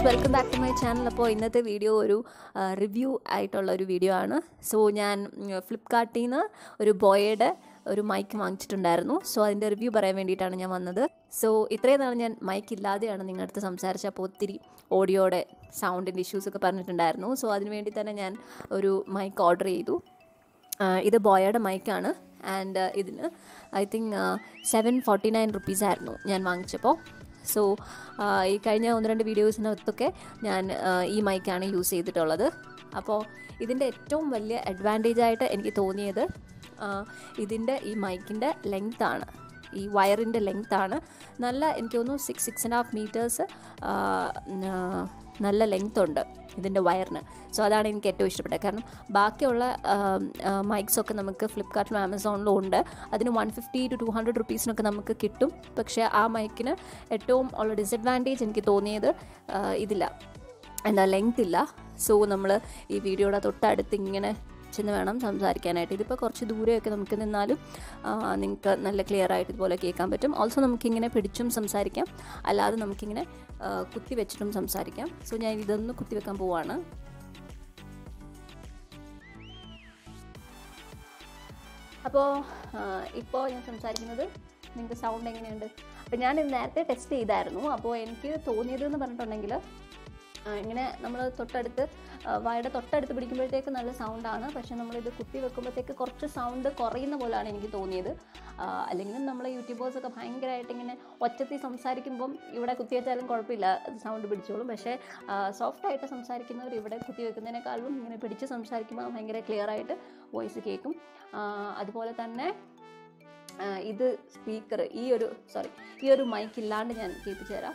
welcome back to my channel അപ്പോൾ ഇന്നത്തെ video ഒരു റിവ്യൂ ആയിട്ടുള്ള ഒരു വീഡിയോ ആണ് സോ ഞാൻ ഫ്ലിപ്കാർട്ടിൽ നിന്ന് ഒരു ബോയയുടെ ഒരു മൈക്ക് വാങ്ങിച്ചിട്ടുണ്ടായിരുന്നു സോ അതിൻ്റെ റിവ്യൂ പറയാൻ വേണ്ടിയിട്ടാണ് ഞാൻ വന്നത് സോ ഇത്രയും നാൾ ഞാൻ മൈക്ക് ഇല്ലാതെയാണ് നിങ്ങളുടെ അടുത്ത് സംസാരിച്ചത് അപ്പോൾ ഒത്തിരി ഓഡിയോയുടെ സൗണ്ടിൻ്റെ ഇഷ്യൂസ് ഒക്കെ പറഞ്ഞിട്ടുണ്ടായിരുന്നു സോ അതിന് വേണ്ടി തന്നെ ഞാൻ ഒരു മൈക്ക് ഓർഡർ ചെയ്തു ആഹ് ഇത് ബോയയുടെ മൈക്കാണ് ആൻഡ് ഇതിന് I think seven forty nine rupees ആയിരുന്നു ഞാൻ വാങ്ങിച്ചപ്പോൾ സോ ഈ കഴിഞ്ഞ ഒന്ന് രണ്ട് വീഡിയോസിനകത്തൊക്കെ ഞാൻ ആഹ് ഈ മൈക്കാണ് യൂസ് ചെയ്തിട്ടുള്ളത് അപ്പോൾ ഇതിൻ്റെ ഏറ്റവും വലിയ അഡ്വാൻറ്റേജ് ആയിട്ട് എനിക്ക് തോന്നിയത് ആഹ് ഇതിൻ്റെ ഈ മൈക്കിൻ്റെ ലെങ്ത്താണ് ഈ വയറിൻ്റെ ലെങ്ത്താണ് നല്ല എനിക്ക് തോന്നുന്നു six six and half metres നല്ല ലെങ്ത് ഉണ്ട് ഇതിൻ്റെ വയറിന് സോ അതാണ് എനിക്ക് ഏറ്റവും ഇഷ്ടപ്പെട്ടത് കാരണം ബാക്കിയുള്ള മൈക്സൊക്കെ നമുക്ക് ഫ്ലിപ്കാർട്ടിലും ആമസോണിലും ഉണ്ട് അതിന് one fifty to two hundred റുപ്പീസിനൊക്കെ നമുക്ക് കിട്ടും പക്ഷേ ആ മൈക്കിന് ഏറ്റവും ഉള്ള ഡിസഡ്വാൻറ്റേജ് എനിക്ക് തോന്നിയത് ആ, ഇതില്ല എന്താ ലെങ്ത് ഇല്ല സോ നമ്മൾ ഈ വീഡിയോയുടെ തൊട്ടടുത്ത് ഇങ്ങനെ ചെന്ന് വേണം സംസാരിക്കാനായിട്ട് ഇതിപ്പോൾ കുറച്ച് ദൂരെയൊക്കെ നമുക്ക് നിന്നാലും നിങ്ങൾക്ക് നല്ല ക്ലിയർ ആയിട്ട് ഇതുപോലെ കേൾക്കാൻ പറ്റും ഓൾസോ നമുക്കിങ്ങനെ പിടിച്ചും സംസാരിക്കാം അല്ലാതെ നമുക്കിങ്ങനെ ആ, കുത്തി വെച്ചിട്ടും സംസാരിക്കാം സോ ഞാൻ ഇതൊന്ന് കുത്തി വെക്കാൻ പോവാണ് അപ്പോൾ ഇപ്പോൾ ഞാൻ സംസാരിക്കുന്നത് നിങ്ങൾക്ക് സൗണ്ട് എങ്ങനെയുണ്ട് അപ്പോൾ ഞാൻ ഇത് നേരത്തെ ടെസ്റ്റ് ചെയ്തായിരുന്നു അപ്പോൾ എനിക്ക് തോന്നിയത് എന്ന് പറഞ്ഞിട്ടുണ്ടെങ്കിൽ ആ, ഇങ്ങനെ നമ്മൾ തൊട്ടടുത്ത് ആ, വായുടെ തൊട്ടടുത്ത് പിടിക്കുമ്പോഴത്തേക്ക് നല്ല സൗണ്ടാണ് പക്ഷെ നമ്മളിത് കുത്തി വെക്കുമ്പോഴത്തേക്ക് കുറച്ച് സൗണ്ട് കുറയുന്ന പോലെയാണ് എനിക്ക് തോന്നിയത് ആ, അല്ലെങ്കിലും നമ്മൾ യൂട്യൂബേഴ്സൊക്കെ ഭയങ്കരമായിട്ട് ഇങ്ങനെ ഒച്ചത്തിൽ സംസാരിക്കുമ്പം ഇവിടെ കുത്തി വെച്ചാലും കുഴപ്പമില്ല സൗണ്ട് പിടിച്ചോളും പക്ഷേ സോഫ്റ്റായിട്ട് സംസാരിക്കുന്നവർ ഇവിടെ കുത്തി വെക്കുന്നതിനേക്കാളും ഇങ്ങനെ പിടിച്ച് സംസാരിക്കുമ്പോൾ ഭയങ്കര ക്ലിയർ ആയിട്ട് വോയിസ് കേൾക്കും ആ, അതുപോലെ തന്നെ ആ, ഇത് സ്പീക്കർ ഈ ഒരു സോറി ഈ ഒരു മൈക്ക് ഇല്ലാണ്ട് ഞാൻ കേൾപ്പിച്ചു തരാം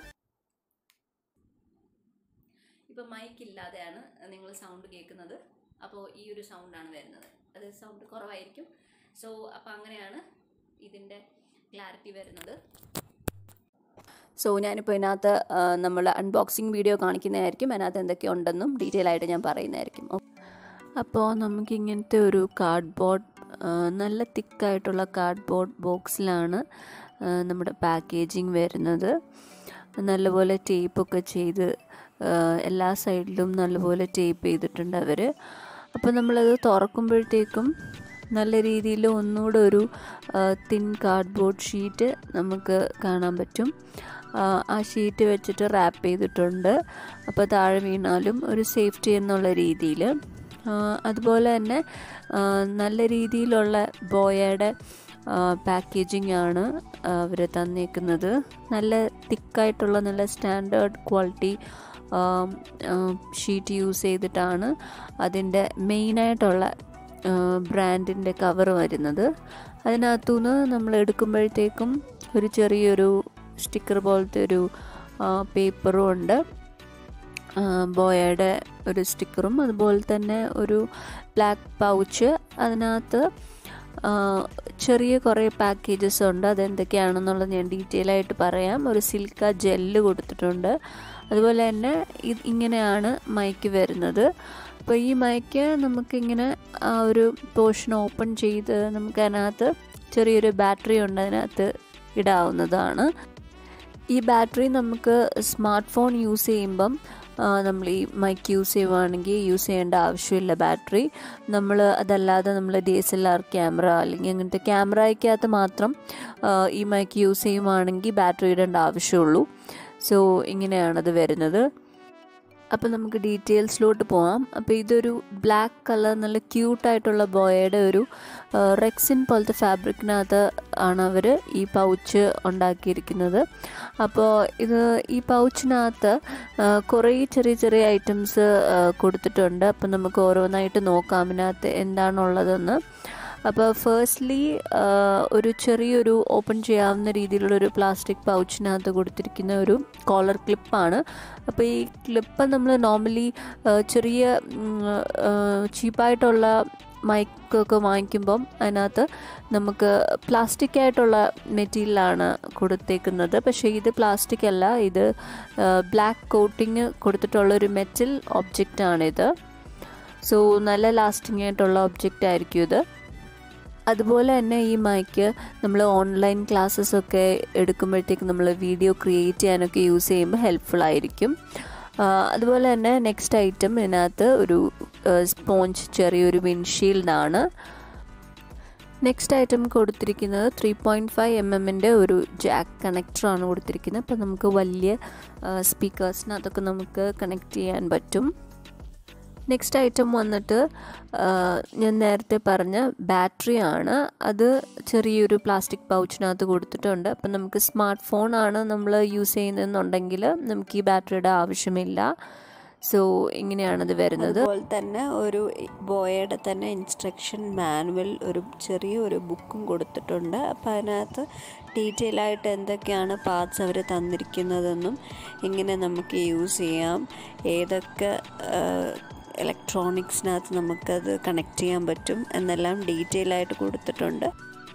ഇപ്പം മൈക്ക് ഇല്ലാതെയാണ് നിങ്ങൾ സൗണ്ട് കേൾക്കുന്നത് അപ്പോൾ ഈ ഒരു സൗണ്ടാണ് വരുന്നത് അത് സൗണ്ട് കുറവായിരിക്കും സോ അപ്പോൾ അങ്ങനെയാണ് ഇതിൻ്റെ ക്ലാരിറ്റി വരുന്നത് സോ ഞാനിപ്പോൾ ഇതിനകത്ത് നമ്മൾ അൺബോക്സിങ് വീഡിയോ കാണിക്കുന്നതായിരിക്കും അതിനകത്ത് എന്തൊക്കെ ഉണ്ടെന്നും ഡീറ്റെയിൽ ആയിട്ട് ഞാൻ പറയുന്നതായിരിക്കും അപ്പോൾ നമുക്ക് ഇങ്ങനത്തെ ഒരു കാർഡ്ബോർഡ് നല്ല തിക്കായിട്ടുള്ള കാർഡ്ബോർഡ് ബോക്സിലാണ് ആ, നമ്മുടെ പാക്കേജിങ് വരുന്നത് നല്ലപോലെ ടേപ്പൊക്കെ ചെയ്ത് ആ, എല്ലാ സൈഡിലും നല്ലപോലെ ടേപ്പ് ചെയ്തിട്ടുണ്ട് അവർ അപ്പോൾ നമ്മളത് തുറക്കുമ്പോഴത്തേക്കും നല്ല രീതിയിൽ ഒന്നുകൂടെ ഒരു തിൻ കാർഡ്ബോർഡ് ഷീറ്റ് നമുക്ക് കാണാൻ പറ്റും ആ, ആ ഷീറ്റ് വെച്ചിട്ട് റാപ്പ് ചെയ്തിട്ടുണ്ട് അപ്പോൾ താഴെ വീണാലും ഒരു സേഫ്റ്റി എന്നുള്ള രീതിയിൽ അതുപോലെ തന്നെ ആ, നല്ല രീതിയിലുള്ള ബോയയുടെ പാക്കേജിംഗ് ആണ് അവർ തന്നേക്കുന്നത് നല്ല തിക്കായിട്ടുള്ള നല്ല സ്റ്റാൻഡേർഡ് ക്വാളിറ്റി ഷീറ്റ് യൂസ് ചെയ്തിട്ടാണ് അതിൻ്റെ മെയിനായിട്ടുള്ള ബ്രാൻഡിൻ്റെ കവർ വരുന്നത് അതിനകത്തുനിന്ന് നമ്മൾ എടുക്കുമ്പോഴത്തേക്കും ഒരു ചെറിയൊരു സ്റ്റിക്കർ പോലത്തെ ഒരു പേപ്പറും ഉണ്ട് ആ, ബോയയുടെ ഒരു സ്റ്റിക്കറും അതുപോലെ തന്നെ ഒരു ബ്ലാക്ക് പൗച്ച് അതിനകത്ത് ആ, ചെറിയ കുറേ പാക്കേജസ് ഉണ്ട് അതെന്തൊക്കെയാണെന്നുള്ളത് ഞാൻ ഡീറ്റെയിൽ ആയിട്ട് പറയാം ഒരു സിൽക്ക ജെല്ല് കൊടുത്തിട്ടുണ്ട് അതുപോലെ തന്നെ ഇത് ഇങ്ങനെയാണ് മൈക്ക് വരുന്നത് അപ്പോൾ ഈ മൈക്ക് നമുക്കിങ്ങനെ ആ ഒരു പോർഷൻ ഓപ്പൺ ചെയ്ത് നമുക്ക് അതിനകത്ത് ചെറിയൊരു ബാറ്ററി ഉണ്ട് അതിനകത്ത് ഇടാവുന്നതാണ് ഈ ബാറ്ററി നമുക്ക് സ്മാർട്ട് ഫോൺ യൂസ് ചെയ്യുമ്പം ആ, നമ്മൾ ഈ മൈക്ക് യൂസ് ചെയ്യുവാണെങ്കിൽ യൂസ് ചെയ്യേണ്ട ആവശ്യമില്ല ബാറ്ററി നമ്മൾ അതല്ലാതെ നമ്മൾ D S L R camera അല്ലെങ്കിൽ അങ്ങനത്തെ ക്യാമറയ്ക്കകത്ത് മാത്രം ആ, ഈ മൈക്ക് യൂസ് ചെയ്യുവാണെങ്കിൽ ബാറ്ററി ഇടേണ്ട ആവശ്യമുള്ളൂ സോ ഇങ്ങനെയാണത് വരുന്നത് അപ്പോൾ നമുക്ക് ഡീറ്റെയിൽസിലോട്ട് പോവാം അപ്പോൾ ഇതൊരു ബ്ലാക്ക് കളർ നല്ല ക്യൂട്ടായിട്ടുള്ള ബോയയുടെ ഒരു ആ, റെക്സിൻ പോലത്തെ ഫാബ്രിക്കിനകത്ത് ആണ് അവർ ഈ പൗച്ച് ഉണ്ടാക്കിയിരിക്കുന്നത് അപ്പോൾ ഇത് ഈ പൗച്ചിനകത്ത് ആ, കുറേ ചെറിയ ചെറിയ ഐറ്റംസ് കൊടുത്തിട്ടുണ്ട് അപ്പോൾ നമുക്ക് ഓരോന്നായിട്ട് നോക്കാം ഇതിനകത്ത് എന്താണുള്ളതെന്ന് അപ്പോൾ ഫേസ്റ്റ്ലി ഒരു ചെറിയൊരു ഓപ്പൺ ചെയ്യാവുന്ന രീതിയിലുള്ള ഒരു പ്ലാസ്റ്റിക് പൗച്ചിനകത്ത് കൊടുത്തിരിക്കുന്ന ഒരു കോളർ ക്ലിപ്പാണ് അപ്പോൾ ഈ ക്ലിപ്പ് നമ്മൾ നോർമലി ചെറിയ ചീപ്പായിട്ടുള്ള മൈക്കൊക്കെ വാങ്ങിക്കുമ്പം അതിനകത്ത് നമുക്ക് പ്ലാസ്റ്റിക് ആയിട്ടുള്ള മെറ്റീരിയലാണ് കൊടുത്തേക്കുന്നത് പക്ഷേ ഇത് പ്ലാസ്റ്റിക് അല്ല ഇത് ബ്ലാക്ക് കോട്ടിങ് കൊടുത്തിട്ടുള്ള ഒരു മെറ്റൽ ഒബ്ജക്റ്റാണിത് സോ നല്ല ലാസ്റ്റിംഗ് ആയിട്ടുള്ള ഒബ്ജക്റ്റ് ആയിരിക്കും ഇത് അതുപോലെ തന്നെ ഈ മൈക്ക് നമ്മൾ ഓൺലൈൻ ക്ലാസ്സസ് ഒക്കെ എടുക്കുമ്പോഴത്തേക്ക് നമ്മൾ വീഡിയോ ക്രിയേറ്റ് ചെയ്യാനൊക്കെ യൂസ് ചെയ്യുമ്പോൾ ഹെൽപ്ഫുൾ ആയിരിക്കും അതുപോലെ തന്നെ നെക്സ്റ്റ് ഐറ്റം ഇതിനകത്ത് ഒരു സ്പോഞ്ച് ചെറിയൊരു വിൻഷീൽഡാണ് നെക്സ്റ്റ് ഐറ്റം കൊടുത്തിരിക്കുന്നത് ത്രീ പോയിൻറ്റ് ഫൈവ് എം എമ്മിൻ്റെ ഒരു ജാക്ക് കണക്ടറാണ് കൊടുത്തിരിക്കുന്നത് അപ്പോൾ നമുക്ക് വലിയ സ്പീക്കേഴ്സിനകത്തൊക്കെ നമുക്ക് കണക്ട് ചെയ്യാൻ പറ്റും നെക്സ്റ്റ് ഐറ്റം വന്നിട്ട് ഞാൻ നേരത്തെ പറഞ്ഞ ബാറ്ററി ആണ് അത് ചെറിയൊരു പ്ലാസ്റ്റിക് പൗച്ചിനകത്ത് കൊടുത്തിട്ടുണ്ട് അപ്പം നമുക്ക് സ്മാർട്ട് ഫോണാണ് നമ്മൾ യൂസ് ചെയ്യുന്നതെന്നുണ്ടെങ്കിൽ നമുക്ക് ഈ ബാറ്ററിയുടെ ആവശ്യമില്ല സോ ഇങ്ങനെയാണത് വരുന്നത് അതുപോലെ തന്നെ ഒരു ബോയയുടെ തന്നെ ഇൻസ്ട്രക്ഷൻ മാനുവൽ ഒരു ചെറിയ ഒരു ബുക്കും കൊടുത്തിട്ടുണ്ട് അപ്പോൾ അതിനകത്ത് ഡീറ്റെയിൽ ആയിട്ട് എന്തൊക്കെയാണ് പാർട്സ് അവർ തന്നിരിക്കുന്നതെന്നും എങ്ങനെ നമുക്ക് യൂസ് ചെയ്യാം ഏതൊക്കെ ഇലക്ട്രോണിക്സിനകത്ത് നമുക്കത് കണക്ട് ചെയ്യാൻ പറ്റും എന്നെല്ലാം ഡീറ്റെയിൽ ആയിട്ട് കൊടുത്തിട്ടുണ്ട്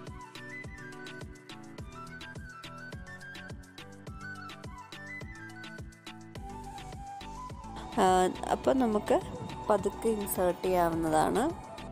അപ്പോൾ നമുക്ക് പതുക്കെ ഇൻസേർട്ട് ചെയ്യാവുന്നതാണ്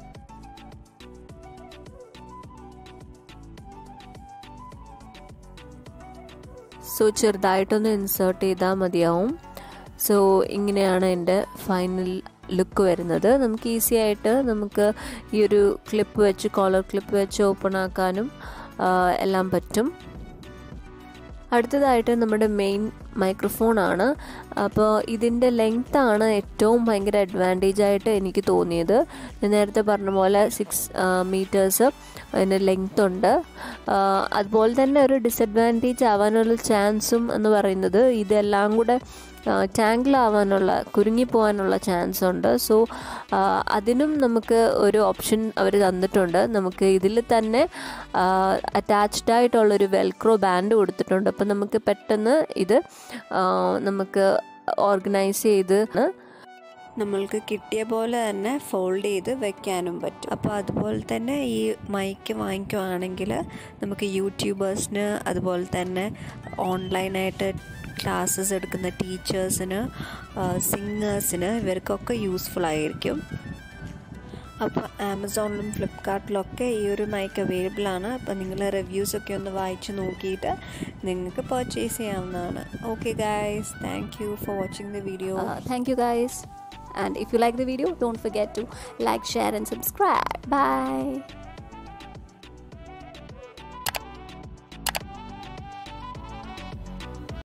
സോ ചെറുതായിട്ടൊന്ന് ഇൻസേർട്ട് ചെയ്താൽ മതിയാവും സോ ഇങ്ങനെയാണ് എൻ്റെ ഫൈനൽ ലുക്ക് വരുന്നത് നമുക്ക് ഈസി ആയിട്ട് നമുക്ക് ഈ ഒരു ക്ലിപ്പ് വെച്ച് കോളർ ക്ലിപ്പ് വെച്ച് ഓപ്പൺ ആക്കാനും എല്ലാം പറ്റും അടുത്തതായിട്ട് നമ്മുടെ മെയിൻ മൈക്രോഫോൺ ആണ് അപ്പോൾ ഇതിൻ്റെ ലെങ്ത് ആണ് ഏറ്റവും ഭയങ്കര അഡ്വാൻറ്റേജ് ആയിട്ട് എനിക്ക് തോന്നിയത് ഞാൻ നേരത്തെ പറഞ്ഞ പോലെ സിക്സ് മീറ്റേഴ്സ് അതിന് ലെങ്ത് ഉണ്ട് അതുപോലെ തന്നെ ഒരു ഡിസഡ്വാൻറ്റേജ് ആവാനുള്ള ചാൻസും എന്ന് പറയുന്നത് ഇതെല്ലാം കൂടെ ടാങ്കിളാവാനുള്ള കുരുങ്ങിപ്പോകാനുള്ള ചാൻസ് ഉണ്ട് സോ അതിനും നമുക്ക് ഒരു ഓപ്ഷൻ അവർ തന്നിട്ടുണ്ട് നമുക്ക് ഇതിൽ തന്നെ അറ്റാച്ച്ഡ് ആയിട്ടുള്ളൊരു വെൽക്രോ ബാൻഡ് കൊടുത്തിട്ടുണ്ട് അപ്പം നമുക്ക് പെട്ടെന്ന് ഇത് നമുക്ക് ഓർഗനൈസ് ചെയ്ത് നമ്മൾക്ക് കിട്ടിയ പോലെ തന്നെ ഫോൾഡ് ചെയ്ത് വെക്കാനും പറ്റും അപ്പോൾ അതുപോലെ തന്നെ ഈ മൈക്ക് വാങ്ങിക്കുവാണെങ്കിൽ നമുക്ക് യൂട്യൂബേഴ്സിന് അതുപോലെ തന്നെ ഓൺലൈനായിട്ട് ക്ലാസ്സസ് എടുക്കുന്ന ടീച്ചേഴ്സിന് സിംഗേഴ്സിന് ഇവർക്കൊക്കെ യൂസ്ഫുൾ ആയിരിക്കും അപ്പോൾ ആമസോണിലും ഫ്ലിപ്കാർട്ടിലൊക്കെ ഈ ഒരു മൈക്ക് അവൈലബിൾ ആണ് അപ്പോൾ നിങ്ങൾ റിവ്യൂസൊക്കെ ഒന്ന് വായിച്ച് നോക്കിയിട്ട് നിങ്ങൾക്ക് പർച്ചേസ് ചെയ്യാവുന്നതാണ് okay guys thank you for watching the video thank you guys and if you like the video don't forget to like share and subscribe bye